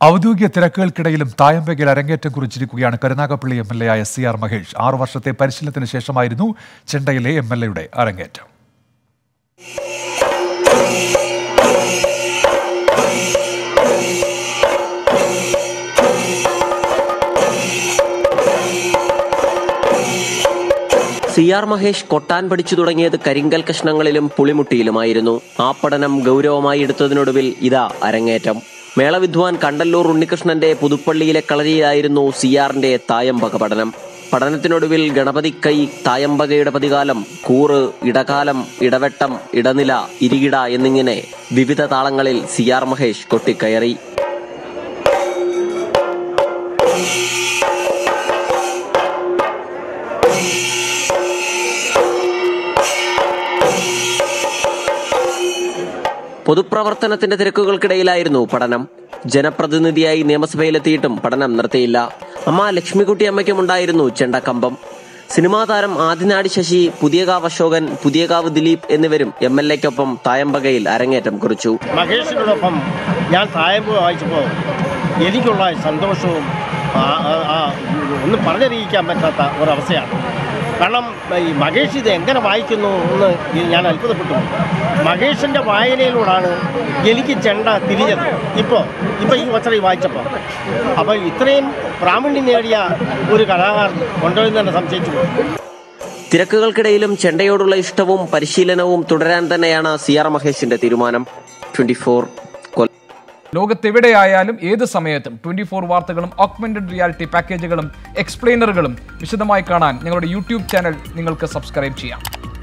ഔദ്യോഗിക തിരക്കുകൾക്കിടയിലും തായമ്പകയിൽ അരങ്ങേറ്റം കുറിച്ചിരിക്കുകയാണ് കരുനാഗപ്പള്ളി എം എൽ എ ആയ സി ആർ മഹേഷ് ആറു വർഷത്തെ പരിശീലനത്തിന് ശേഷമായിരുന്നു ചെണ്ടയിലെ എം എൽ എയുടെ അരങ്ങേറ്റം സി ആർ മഹേഷ് കൊട്ടാൻ പഠിച്ചു തുടങ്ങിയത് കരിങ്കൽ കഷ്ണങ്ങളിലും പുളിമുട്ടിയിലുമായിരുന്നു ആ പഠനം ഗൗരവമായി എടുത്തതിനൊടുവിൽ ഇതാ അരങ്ങേറ്റം മേളവിദ്വാൻ കണ്ടല്ലൂർ ഉണ്ണികൃഷ്ണന്റെ പുതുപ്പള്ളിയിലെ കളരിയിലായിരുന്നു സി ആറിന്റെ തായമ്പക പഠനം പഠനത്തിനൊടുവിൽ ഗണപതി കൈ തായമ്പകയുടെ പതികാലം കൂറ് ഇടകാലം ഇടവെട്ടം ഇടനില ഇരികിട എന്നിങ്ങനെ വിവിധ താളങ്ങളിൽ സി ആർ മഹേഷ് കൊട്ടിക്കയറി പൊതുപ്രവർത്തനത്തിന്റെ തിരക്കുകൾക്കിടയിലായിരുന്നു പഠനം ജനപ്രതിനിധിയായി നിയമസഭയിലെത്തിയിട്ടും പഠനം നിർത്തിയില്ല അമ്മ ലക്ഷ്മിക്കുട്ടി അമ്മയ്ക്കും ഉണ്ടായിരുന്നു ചെണ്ടക്കമ്പം സിനിമാ താരം ആദിനാടി ശശി പുതിയകാവ് അശോകൻ പുതിയകാവ് ദിലീപ് എന്നിവരും എം എൽ എക്കൊപ്പം തായമ്പകയിൽ അരങ്ങേറ്റം കുറിച്ചു മഹേഷിനോടൊപ്പം ഞാൻ തായമ്പ് വായിച്ചപ്പോൾ എനിക്കുള്ള സന്തോഷവും ആ- ആ- ആ ഒന്നും പറഞ്ഞറിയിക്കാൻ പറ്റാത്ത ഒരവസ്ഥയാണ് കാരണം ഈ മഹേഷ് ഇത് എങ്ങനെ വായിക്കുന്നു എന്ന് ഞാൻ അത്ഭുതപ്പെട്ടു മഹേഷിൻ്റെ വായനയിലൂടാണ് എനിക്ക് ചെണ്ട തിരിഞ്ഞത് ഇപ്പോൾ ഇപ്പോൾ ഈ വച്ചറി വായിച്ചപ്പോൾ അപ്പോൾ ഇത്രയും പ്രാവീണ്യം നേടിയ ഒരു കലാകാരൻ ഉണ്ടോ എന്ന് തന്നെ സംശയിച്ചു പോയി. തിരക്കുകൾക്കിടയിലും ചെണ്ടയോടുള്ള ഇഷ്ടവും പരിശീലനവും തുടരാൻ തന്നെയാണ് സി ആർ മഹേഷിന്റെ തീരുമാനം ട്വന്റി ഫോർ ലോകത്തെവിടെയായാലും ഏത് സമയത്തും ട്വന്റി ഫോർ വാർത്തകളും ഓഗ്മെന്റഡ് റിയാലിറ്റി പാക്കേജുകളും എക്സ്പ്ലെയിനറുകളും വിശദമായി കാണാൻ ഞങ്ങളുടെ യൂട്യൂബ് ചാനൽ നിങ്ങൾക്ക് സബ്സ്ക്രൈബ് ചെയ്യാം